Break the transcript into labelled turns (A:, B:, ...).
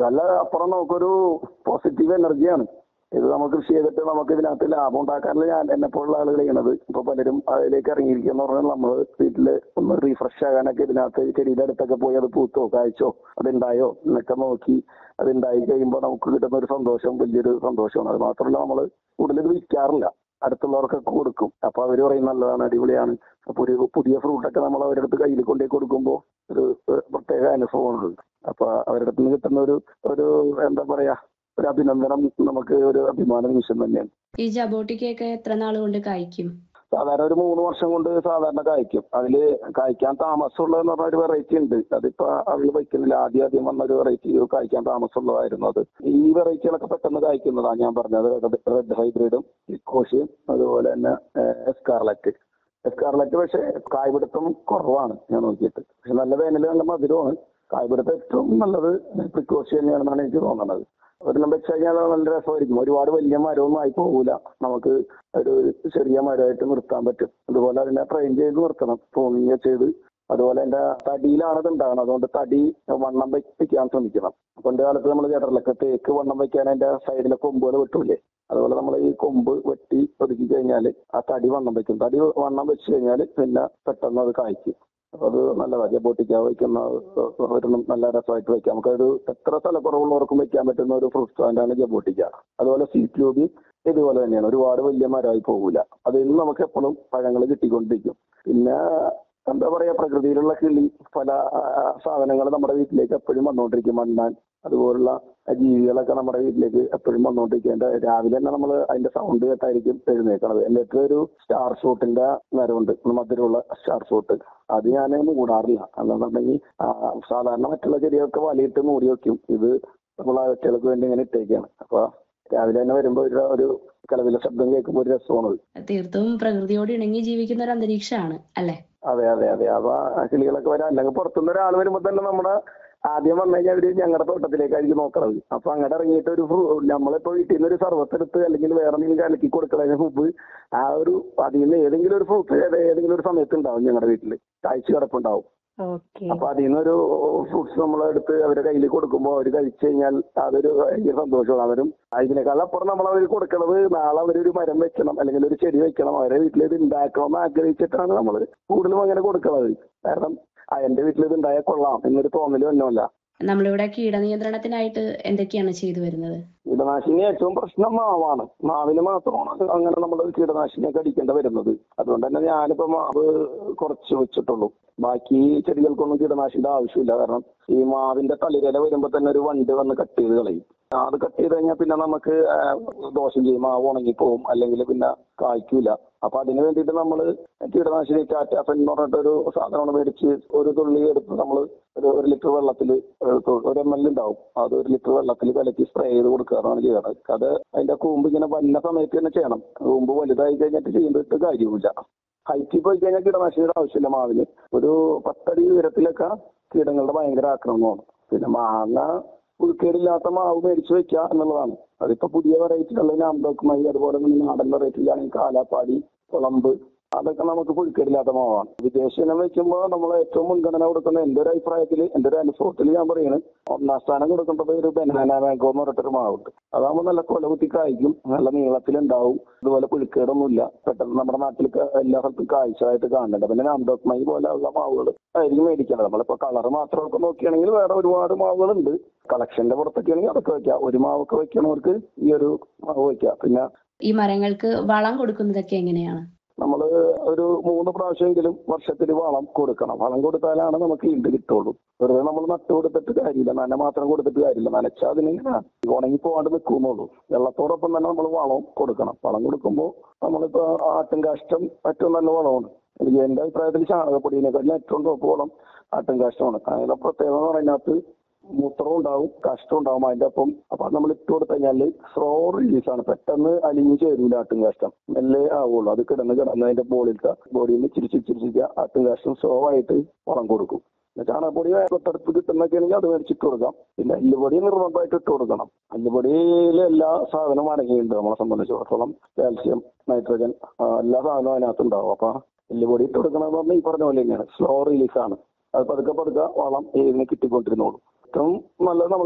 A: അതിനേക്കാളും അപ്പുറം നമുക്കൊരു പോസിറ്റീവ് എനർജിയാണ് ഇത് നമുക്ക് കൃഷി ചെയ്തിട്ട് നമുക്ക് ഇതിനകത്ത് ലാഭം ഉണ്ടാക്കാനുള്ള ഞാൻ എന്നെ പോലുള്ള ആളുകൾ ചെയ്യണത് ഇപ്പൊ പലരും അതിലേക്ക് ഇറങ്ങിയിരിക്കുന്ന പറഞ്ഞാൽ നമ്മൾ വീട്ടില് ഒന്ന് റീഫ്രഷ് ആകാനൊക്കെ ഇതിനകത്ത് ചെടിയുടെ അടുത്തൊക്കെ പോയി അത് പൂത്തോ കായ്ച്ചോ അതുണ്ടായോ എന്നൊക്കെ നോക്കി അത് ഉണ്ടായി കഴിയുമ്പോൾ നമുക്ക് കിട്ടുന്ന ഒരു സന്തോഷം വലിയൊരു സന്തോഷമാണ് അത് മാത്രമല്ല നമ്മൾ കൂടുതൽ ഇത് വിൽക്കാറില്ല അടുത്തുള്ളവർക്കൊക്കെ കൊടുക്കും അപ്പൊ അവർ പറയും നല്ലതാണ് അടിപൊളിയാണ് അപ്പൊ ഒരു പുതിയ ഫ്രൂട്ടൊക്കെ നമ്മൾ അവരുടെ അടുത്ത് കയ്യിൽ കൊണ്ടുപോയി കൊടുക്കുമ്പോൾ ഒരു ഏഹ്, പ്രത്യേക അനുഭവമാണ് അപ്പൊ അവരുടെ അടുത്ത് നിന്ന് കിട്ടുന്ന ഒരു ഒരു എന്താ പറയാ ഒരു അഭിനന്ദനം നമുക്ക് ഒരു അഭിമാന നിമിഷം തന്നെയാണ്
B: ഈ ജബോട്ടിക്കൊക്കെ എത്ര നാൾ കൊണ്ട് കായ്ക്കും
A: സാധാരണ ഒരു മൂന്ന് വർഷം കൊണ്ട് സാധാരണ കായ്ക്കും അതില് കായ്ക്കാൻ താമസമുള്ളതെന്ന് പറഞ്ഞ ഒരു വെറൈറ്റി ഉണ്ട് അതിപ്പോ അതിൽ വയ്ക്കുന്നില്ല ആദ്യം ആദ്യം വന്ന ഒരു വെറൈറ്റി കായ്ക്കാൻ താമസമുള്ളതായിരുന്നു അത് ഈ വെറൈറ്റികളൊക്കെ പെട്ടെന്ന് കായ്ക്കുന്നതാണ് ഞാൻ പറഞ്ഞത് റെഡ് ഹൈബ്രിഡും കോഷിയും അതുപോലെ തന്നെ എസ്കാർലറ്റ് എസ്കാർലറ്റ് പക്ഷേ കായ്പിടുത്തം കുറവാണ് ഞാൻ നോക്കിയിട്ട് പക്ഷെ നല്ല വേനൽ നല്ല മധുരമാണ് കായ്പിടുത്തം ഏറ്റവും നല്ലത് പ്രിക്കോഷി തന്നെയാണെന്നാണ് എനിക്ക് തോന്നുന്നത് ഒരെണ്ണം വെച്ച് കഴിഞ്ഞാൽ നല്ല രസമായിരിക്കും ഒരുപാട് വലിയ മരമൊന്നും ആയി പോകൂല നമുക്ക് ഒരു ചെറിയ മരമായിട്ട് നിർത്താൻ പറ്റും അതുപോലെ അതിനെ ട്രെയിൻ ചെയ്ത് നിർത്തണം പ്രൂണിങ് ചെയ്ത് അതുപോലെ അതിന്റെ തടിയിലാണ് ഇത് ഉണ്ടാകുന്നത് അതുകൊണ്ട് തടി വണ്ണം വെക്കാൻ ശ്രമിക്കണം പണ്ട് കാലത്ത് നമ്മൾ കേട്ടിട്ടില്ല തേക്ക് വണ്ണം വെക്കാൻ അതിന്റെ സൈഡിലെ കൊമ്പുകൾ വെട്ടൂലേ അതുപോലെ നമ്മൾ ഈ കൊമ്പ് വെട്ടി ഒതുക്കി കഴിഞ്ഞാൽ ആ തടി വണ്ണം വെക്കും തടി വണ്ണം വെച്ച് കഴിഞ്ഞാൽ പിന്നെ പെട്ടെന്ന് അത് കായ്ക്കും അപ്പൊ അത് നല്ലതാണ് ജബോട്ടിക്ക വയ്ക്കുന്ന ഒരെണ്ണം നല്ല രസമായിട്ട് വെക്കാം നമുക്കത് എത്ര സ്ഥലക്കുറവുള്ളവർക്കും വെക്കാൻ പറ്റുന്ന ഒരു ഫ്രൂട്ട് സ്റ്റാൻഡാണ് ജബോട്ടിക്ക അതുപോലെ സീ ട്യൂബി ഇതുപോലെ തന്നെയാണ് ഒരുപാട് വലിയ മരമായി പോകില്ല അതിൽ നിന്ന് നമുക്ക് എപ്പോഴും പഴങ്ങൾ കിട്ടിക്കൊണ്ടിരിക്കും പിന്നെ എന്താ പറയാ പ്രകൃതിയിലുള്ള കിളി പല സാധനങ്ങൾ നമ്മുടെ വീട്ടിലേക്ക് എപ്പോഴും വന്നുകൊണ്ടിരിക്കും മണ്ണാൻ അതുപോലുള്ള ജീവികളൊക്കെ നമ്മുടെ വീട്ടിലേക്ക് എപ്പോഴും വന്നുകൊണ്ടിരിക്കേണ്ട രാവിലെ തന്നെ നമ്മൾ അതിന്റെ സൗണ്ട് കേട്ടായിരിക്കും എഴുന്നേക്കണത് എൻ്റെ അടുത്ത് ഒരു സ്റ്റാർ ഷൂട്ടിന്റെ മരമുണ്ട് മധുരമുള്ള സ്റ്റാർ ഷൂട്ട് അത് ഞാൻ മൂടാറില്ല അല്ലാന്നുണ്ടെങ്കിൽ ആ, സാധാരണ മറ്റുള്ള ചെടികളൊക്കെ വലയിട്ട് മൂടി വെക്കും ഇത് നമ്മൾ ആ ഒറ്റകൾക്ക് വേണ്ടി ഇങ്ങനെ ഇട്ടേക്കാണ് അപ്പൊ രാവിലെ തന്നെ വരുമ്പോൾ ഒരു ഒരു കലവിലെ ശബ്ദം കേൾക്കുമ്പോൾ ഒരു രസമാണത്
B: തീർത്തും പ്രകൃതിയോട് ഇണങ്ങി ജീവിക്കുന്ന ഒരു അന്തരീക്ഷമാണ് അല്ലെ
A: അതെ അതെ അതെ അപ്പൊ ആ കിളികളൊക്കെ വരാം അല്ലെങ്കിൽ പുറത്തുനിന്ന് ഒരാൾ വരുമ്പോ തന്നെ നമ്മുടെ ആദ്യം വന്നു കഴിഞ്ഞാൽ അവര് ഞങ്ങളുടെ തോട്ടത്തിലേക്കായിരിക്കും നോക്കണത് അപ്പൊ അങ്ങോട്ട് ഇറങ്ങിയിട്ട് ഒരു ഫ്രൂ നമ്മളിപ്പോ വീട്ടിൽ നിന്ന് ഒരു സർവത്തെടുത്ത് അല്ലെങ്കിൽ വേറെ എന്തെങ്കിലും കലക്കി കൊടുക്കുന്നതിന് മുമ്പ് ആ ഒരു അതിൽ നിന്ന് ഏതെങ്കിലും ഒരു ഫ്രൂട്ട് ഏതെങ്കിലും ഒരു സമയത്ത് ഉണ്ടാവും ഞങ്ങളുടെ വീട്ടിൽ കാഴ്ച കിടപ്പുണ്ടാവും
C: ഓക്കെ
A: അപ്പൊ അതിൽ നിന്നൊരു ഫ്രൂട്ട്സ് നമ്മളെടുത്ത് അവരുടെ കയ്യിൽ കൊടുക്കുമ്പോൾ അവർ കഴിച്ചു കഴിഞ്ഞാൽ അതൊരു ഭയങ്കര സന്തോഷമാണ് അവരും അതിനേക്കാൾ അപ്പുറം നമ്മൾ അവർ കൊടുക്കണത് നാളെ അവരൊരു മരം വെക്കണം അല്ലെങ്കിൽ ഒരു ചെടി വെക്കണം അവരെ വീട്ടിൽ ഇത് ഉണ്ടാക്കണം എന്ന് ആഗ്രഹിച്ചിട്ടാണ് നമ്മൾ കൂടുതലും അങ്ങനെ കൊടുക്കണത് കാരണം ആ എന്റെ വീട്ടിൽ ഇത് ഉണ്ടായാൽ കൊള്ളാം എന്നൊരു തോന്നല് ഒന്നുമല്ല
B: നമ്മളിവിടെ കീടനിയന്ത്രണത്തിനായിട്ട് എന്തൊക്കെയാണ് ചെയ്തു വരുന്നത്
A: കീടനാശിനി ഏറ്റവും പ്രശ്നം മാവാണ് മാവിന് മാത്രമാണ് അങ്ങനെ നമ്മൾ കീടനാശിനിയൊക്കെ അടിക്കേണ്ടി വരുന്നത് അതുകൊണ്ട് തന്നെ ഞാനിപ്പോ മാവ് കുറച്ച് വെച്ചിട്ടുള്ളൂ ബാക്കി ചെടികൾക്കൊന്നും കീടനാശിനിയുടെ ആവശ്യമില്ല കാരണം ഈ മാവിന്റെ തളിരില വരുമ്പോ തന്നെ ഒരു വണ്ട് വന്ന് കട്ട് ചെയ്ത് കളയും ആ, അത് കട്ട് ചെയ്ത് കഴിഞ്ഞാൽ പിന്നെ നമുക്ക് ആ, ദോഷം ചെയ്യും മാവ് ഉണങ്ങിപ്പോവും അല്ലെങ്കിൽ പിന്നെ കായ്ക്കൂല അപ്പൊ അതിന് വേണ്ടിയിട്ട് നമ്മൾ കീടനാശിനി ടാറ്റാഫൻ എന്ന് പറഞ്ഞിട്ട് ഒരു സാധനമാണ് മേടിച്ച് ഒരു തുള്ളി എടുത്ത് നമ്മൾ ഒരു ഒരു ലിറ്റർ വെള്ളത്തിൽ ഒരു എം എൽ ഉണ്ടാവും അത് ഒരു ലിറ്റർ വെള്ളത്തിൽ കലക്കി സ്പ്രേ ചെയ്ത് കൊടുക്കുകയാണ് ചെയ്യണത് അത് അതിന്റെ കൂമ്പ് ഇങ്ങനെ വന്ന സമയത്ത് തന്നെ ചെയ്യണം കൂമ്പ് വലുതായി കഴിഞ്ഞിട്ട് ചെയ്തിട്ട് കാര്യമില്ല ഹൈറ്റിൽ പോയി കഴിഞ്ഞാൽ കീടനാശിനിയുടെ ആവശ്യമില്ല മാവിന് ഒരു പത്തടി ഉയരത്തിലൊക്കെ കീടങ്ങളുടെ ഭയങ്കര ആക്രമണമാണ് പിന്നെ മാങ്ങ പുഴുക്കേടില്ലാത്ത മാവ് മേടിച്ചു വെക്കുക എന്നുള്ളതാണ് അതിപ്പോ പുതിയ വെറൈറ്റികൾ നാംഡോക്കുമായി അതുപോലെ തന്നെ നാടൻ വെറൈറ്റിയിലാണെങ്കിൽ കാലാപ്പാടി കുളമ്പ് അതൊക്കെ നമുക്ക് പുഴുക്കേടില്ലാത്ത മാവാണ് വിദേശ ഇനം വെക്കുമ്പോൾ നമ്മൾ ഏറ്റവും മുൻഗണന കൊടുക്കുന്ന എന്റെ ഒരു അഭിപ്രായത്തിൽ എന്റെ ഒരു അനുഭവത്തിൽ ഞാൻ പറയുന്നത് ഒന്നാം സ്ഥാനം കൊടുക്കേണ്ടത് ഒരു ബനാന മാംഗോ എന്ന് പറഞ്ഞിട്ടൊരു മാവുണ്ട് അതാകുമ്പോൾ നല്ല കൊലകുത്തി കായ്ക്കും നല്ല നീളത്തിലുണ്ടാവും അതുപോലെ പുഴുക്കേടൊന്നുമില്ല പെട്ടെന്ന് നമ്മുടെ നാട്ടിൽ ക- എല്ലാ സ്ഥലത്തും കാഴ്ചയായിട്ട് കാണുന്നുണ്ട് പിന്നെ നാംഡോക്മൈ പോലെയുള്ള മാവുകൾ ആയിരിക്കും മേടിക്കുന്നത് നമ്മളിപ്പോ കളർ മാത്രമൊക്കെ നോക്കുകയാണെങ്കിൽ വേറെ ഒരുപാട് മാവുകളുണ്ട് കളക്ഷന്റെ പുറത്തൊക്കെ ആണെങ്കിൽ അതൊക്കെ വെക്കാം ഒരു മാവൊക്കെ വെക്കണവർക്ക് ഈ ഒരു മാവ് വെക്കാം പിന്നെ
B: ഈ മരങ്ങൾക്ക് വളം കൊടുക്കുന്നതൊക്കെ എങ്ങനെയാണ്
A: നമ്മൾ ഒരു മൂന്ന് പ്രാവശ്യമെങ്കിലും വർഷത്തിൽ വളം കൊടുക്കണം വളം കൊടുത്താലാണ് നമുക്ക് ഈൽഡ് കിട്ടുള്ളൂ വെറുതെ നമ്മൾ നട്ടു കൊടുത്തിട്ട് കാര്യമില്ല നന മാത്രം കൊടുത്തിട്ട് കാര്യമില്ല നനച്ചാൽ അതിനിങ്ങനെ ഉണങ്ങി പോകാണ്ട് നിൽക്കുന്നുള്ളൂ വെള്ളത്തോടൊപ്പം തന്നെ നമ്മൾ വളം കൊടുക്കണം വളം കൊടുക്കുമ്പോൾ നമ്മളിപ്പോ ആട്ടും കാഷ്ടം ഏറ്റവും നല്ല വളമാണ് എനിക്ക് എന്റെ അഭിപ്രായത്തിൽ ചാണകപ്പൊടിയിനെക്കാട്ടിലും ഏറ്റവും ടോപ്പ് വളം ആട്ടും കാഷ്ടമാണ് അതിന്റെ പ്രത്യേകത എന്ന് പറയുന്നതിനകത്ത് മൂത്രവും ഉണ്ടാവും കഷ്ടം ഉണ്ടാവും അതിന്റെ ഒപ്പം അപ്പൊ അത് നമ്മൾ ഇട്ട് കൊടുത്തു കഴിഞ്ഞാല് സ്ലോ റിലീസ് ആണ് പെട്ടെന്ന് അലിഞ്ഞു ചേരൂല ആട്ടും കാഷ്ടം മെല്ലെ ആവുള്ളൂ അത് കിടന്ന് കിടന്ന് അതിന്റെ ബോളിലത്തെ ബോഡിയിൽ നിന്ന് ചിരിച്ച് ചിരിച്ചിരിക്കുക ആട്ടും കാഷ്ടം സ്ലോ ആയിട്ട് വളം കൊടുക്കും പിന്നെ ചാണകപ്പൊടി തൊട്ടടുത്ത് കിട്ടുന്നൊക്കെ ആണെങ്കിൽ അത് മേടിച്ചിട്ട് കൊടുക്കാം പിന്നെ എല്ലുപൊടി നിർബന്ധമായിട്ട് ഇട്ട് കൊടുക്കണം എല്ലുപൊടിയിൽ എല്ലാ സാധനവും അടങ്ങിയിട്ടുണ്ട് നമ്മളെ സംബന്ധിച്ചിടത്തോളം കാൽസ്യം നൈട്രജൻ ആ, എല്ലാ സാധനവും അതിനകത്ത് ഉണ്ടാവും അപ്പൊ എല്ലുപൊടി ഇട്ട് കൊടുക്കണമെന്ന് പറഞ്ഞാൽ ഈ പറഞ്ഞ പോലെ തന്നെയാണ് സ്ലോ റിലീസ് ആണ് അത് പതുക്കെ പതുക്കെ വളം ഇതിന് കിട്ടിക്കൊണ്ടിരുന്നോളൂ ഏറ്റവും നല്ലത് നമ്മൾ